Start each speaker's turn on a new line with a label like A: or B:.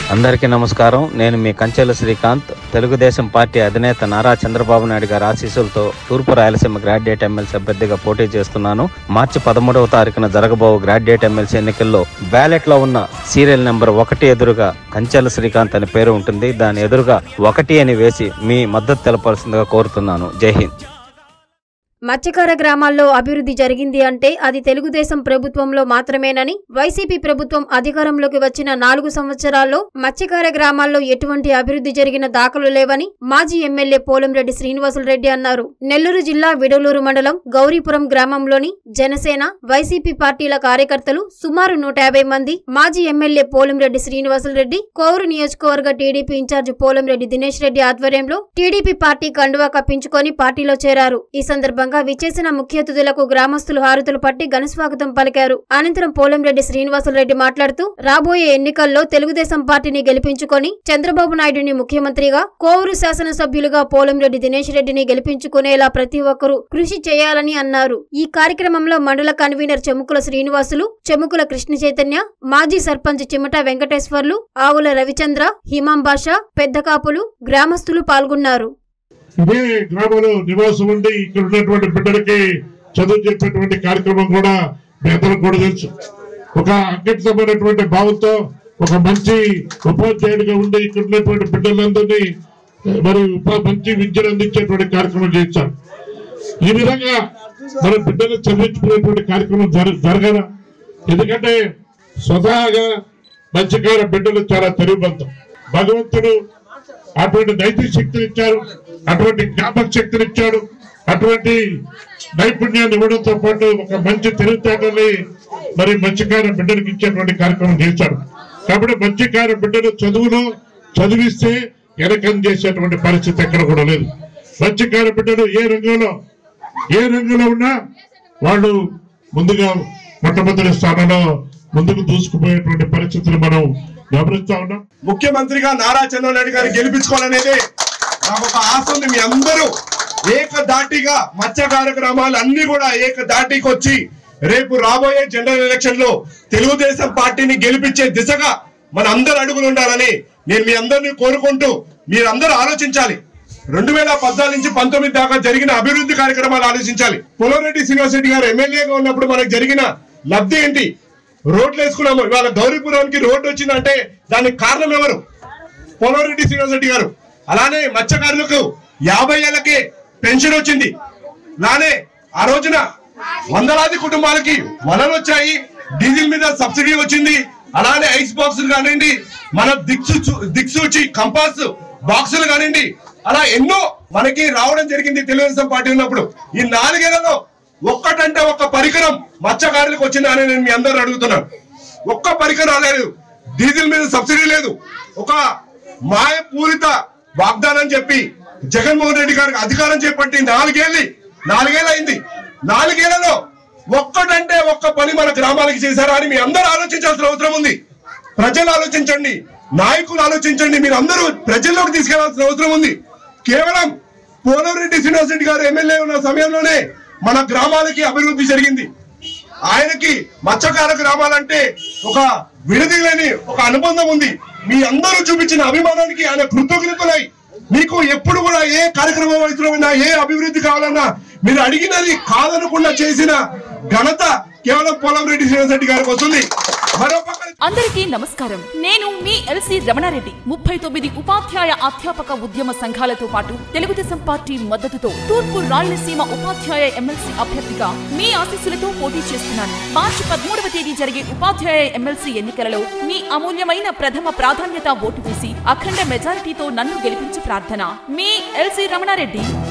A: అందరికీ నమస్కారం నేను మీ కంచెల శ్రీకాంత్ తెలుగుదేశం పార్టీ అధినేత నారా చంద్రబాబు నాయుడు గారి ఆశీస్సులతో తూర్పు రాయలసీమ గ్రాడ్యుయేట్ ఎమ్మెల్సీ అభ్యర్థిగా పోటీ చేస్తున్నాను మార్చి పదమూడవ తారీఖున జరగబో గ్రాడ్యుయేట్ ఎమ్మెల్సీ ఎన్నికల్లో బ్యాలెట్ లో ఉన్న సీరియల్ నెంబర్ ఒకటి ఎదురుగా కంచెల శ్రీకాంత్ అని పేరు ఉంటుంది దాని ఎదురుగా ఒకటి అని వేసి మీ మద్దతు తెలపాల్సిందిగా కోరుతున్నాను జై హింద్
B: మత్స్యకార గ్రామాల్లో అభివృద్ధి జరిగింది అంటే అది తెలుగుదేశం ప్రభుత్వంలో మాత్రమేనని వైసీపీ ప్రభుత్వం అధికారంలోకి వచ్చిన నాలుగు సంవత్సరాల్లో మత్స్యకార గ్రామాల్లో ఎటువంటి అభివృద్ధి జరిగిన దాఖలు లేవని మాజీ ఎమ్మెల్యే పోలంరెడ్డి శ్రీనివాసులరెడ్డి అన్నారు నెల్లూరు జిల్లా విడలూరు మండలం గౌరీపురం గ్రామంలోని జనసేన వైసీపీ పార్టీల కార్యకర్తలు సుమారు నూట యాభై మంది మాజీ ఎమ్మెల్యే పోలంరెడ్డి శ్రీనివాసులరెడ్డి కోవూరు నియోజకవర్గ టీడీపీ ఇన్ఛార్జి పోలంరెడ్డి దినేష్ రెడ్డి ఆధ్వర్యంలో టీడీపీ పార్టీ కండువా కప్పించుకొని పార్టీలో చేరారు ఈ సందర్భంగా విచ్చేసిన ముఖ్య అతిథులకు గ్రామస్తులు హారతులు పట్టి ఘనస్వాగతం పలికారు అనంతరం పోలంరెడ్డి శ్రీనివాసులరెడ్డి మాట్లాడుతూ రాబోయే ఎన్నికల్లో తెలుగుదేశం పార్టీని గెలిపించుకొని చంద్రబాబు నాయుడిని ముఖ్యమంత్రిగా కోవూరు శాసనసభ్యులుగా పోలంరెడ్డి దినేష్ రెడ్డిని గెలిపించుకునేలా ప్రతి ఒక్కరూ కృషి చేయాలని అన్నారు ఈ కార్యక్రమంలో మండల కన్వీనర్ చెముకుల శ్రీనివాసులు చెముకుల కృష్ణ చైతన్య మాజీ సర్పంచ్ చిమట వెంకటేశ్వర్లు ఆవుల రవిచంద్ర హిమాం బాషా పెద్దకాపులు గ్రామస్తులు పాల్గొన్నారు
C: ఇదే గ్రామంలో నివాసం ఉండి ఇక్కడ ఉన్నటువంటి బిడ్డలకి చదువు చెప్పేటువంటి కార్యక్రమం కూడా మీ అందరికి కూడా తెలుసు ఒక అంకితమైనటువంటి భావంతో ఒక మంచి ఉపాధ్యాయుడిగా ఉండి ఇక్కడ ఉన్నటువంటి బిడ్డలందరినీ మరి ఉప- మంచి విద్యను అందించేటువంటి కార్యక్రమం చేయించారు ఈ విధంగా మన బిడ్డలు చదివించుకునేటువంటి కార్యక్రమం జర జరగదా ఎందుకంటే స్వతహాగా మత్స్యకార బిడ్డలు చాలా తెలివివంతం భగవంతుడు అటువంటి నైతిక శక్తిని ఇచ్చారు అటువంటి జ్ఞాపక శక్తిని ఇచ్చాడు అటువంటి నైపుణ్యాన్ని ఇవ్వడంతో పాటు ఒక మంచి తెలివితేటల్ని మరి మత్స్యకార బిడ్డలకు ఇచ్చేటువంటి కార్యక్రమం చేశాడు కాబట్టి మత్స్యకార బిడ్డలు చదువులో చదివిస్తే వెనకం చేసేటువంటి పరిస్థితి ఎక్కడ కూడా లేదు మత్స్యకార బిడ్డలు ఏ రంగంలో ఏ రంగంలో ఉన్నా వాళ్ళు ముందుగా మొట్టమొదటి స్థానంలో ముందుకు దూసుకుపోయేటువంటి పరిస్థితులు మనం గమనిస్తా ఉన్నాం
D: ముఖ్యమంత్రిగా నారా చంద్రబాబు నాయుడు గారిని గెలిపించుకోవాలనేది నాకు ఒక ఆశ ఉంది మీ అందరూ ఏకదాటిగా మత్స్యకార గ్రామాలు అన్ని కూడా ఏకదాటికి వచ్చి రేపు రాబోయే జనరల్ ఎలక్షన్ లో తెలుగుదేశం పార్టీని గెలిపించే దిశగా మన అందరు అడుగులు ఉండాలని నేను మీ అందరినీ కోరుకుంటూ మీరందరూ ఆలోచించాలి రెండు వేల పద్నాలుగు నుంచి పంతొమ్మిది దాకా జరిగిన అభివృద్ధి కార్యక్రమాలు ఆలోచించాలి పులరెడ్డి శ్రీనివాస్ రెడ్డి గారు ఎమ్మెల్యేగా ఉన్నప్పుడు మనకు జరిగిన లబ్ధి ఏంటి రోడ్లు వేసుకున్నాము ఇవాళ గౌరీపురానికి రోడ్డు వచ్చిందంటే దానికి కారణం ఎవరు పోలవరెడ్డి శ్రీనివాస్ రెడ్డి గారు అలానే మత్స్యకారులకు యాభై ఏళ్ళకే పెన్షన్ వచ్చింది అలానే ఆ రోజున వందలాది కుటుంబాలకి వలలు వచ్చాయి డీజిల్ మీద సబ్సిడీ వచ్చింది అలానే ఐస్ బాక్సులు కానివ్వండి మన దిక్సు దిక్సూచి కంపాస్ బాక్సులు కానివ్వండి అలా ఎన్నో మనకి రావడం జరిగింది తెలుగుదేశం పార్టీ ఉన్నప్పుడు ఈ నాలుగేళ్లలో ఒక్కటంటే ఒక్క పరికరం మత్స్యకారులకు వచ్చిందా అని నేను మీ అందరూ అడుగుతున్నాను ఒక్క పరికరం రాలేదు డీజిల్ మీద సబ్సిడీ లేదు ఒక మాయపూరిత వాగ్దానం చెప్పి జగన్మోహన్ రెడ్డి గారికి అధికారం చేపట్టి నాలుగేళ్ళు నాలుగేళ్ళు అయింది నాలుగేళ్లలో ఒక్కటంటే ఒక్క పని మన గ్రామాలకి చేశారా అని మీ అందరూ ఆలోచించాల్సిన అవసరం ఉంది ప్రజలు ఆలోచించండి నాయకులు ఆలోచించండి మీరు అందరూ ప్రజల్లోకి తీసుకెళ్లాల్సిన అవసరం ఉంది కేవలం పోలవరెడ్డి శ్రీనివాస్ రెడ్డి గారు ఎమ్మెల్యే ఉన్న సమయంలోనే మన గ్రామాలకి అభివృద్ధి జరిగింది ఆయనకి మత్స్యకార గ్రామాలంటే ఒక విడదీయలేని ఒక అనుబంధం ఉంది మీ అందరూ చూపించిన అభిమానానికి ఆయన కృతజ్ఞతలై మీకు ఎప్పుడు కూడా ఏ కార్యక్రమం అవసరమైనా ఏ అభివృద్ధి కావాలన్నా మీరు అడిగినది కాదనకుండా చేసిన ఘనత కేవలం పోలంరెడ్డి శ్రీనివాస్ రెడ్డి గారికి వస్తుంది మరో పక్కన
E: అందరికీ నమస్కారం నేను మీ ఎల్సి రమణారెడ్డి ముప్పై తొమ్మిది ఉపాధ్యాయ అధ్యాపక ఉద్యమ సంఘాలతో పాటు తెలుగుదేశం పార్టీ మద్దతుతో తూర్పు రాయలసీమ ఉపాధ్యాయ ఎమ్మెల్సీ అభ్యర్థిగా మీ ఆశీస్సులతో పోటీ చేస్తున్నాను మార్చి పదమూడవ తేదీ జరిగే ఉపాధ్యాయ ఎమ్మెల్సీ ఎన్నికలలో మీ అమూల్యమైన ప్రథమ ప్రాధాన్యత ఓటు వేసి అఖండ మెజారిటీతో నన్ను గెలిపించి ప్రార్థన మీ ఎల్సి రమణారెడ్డి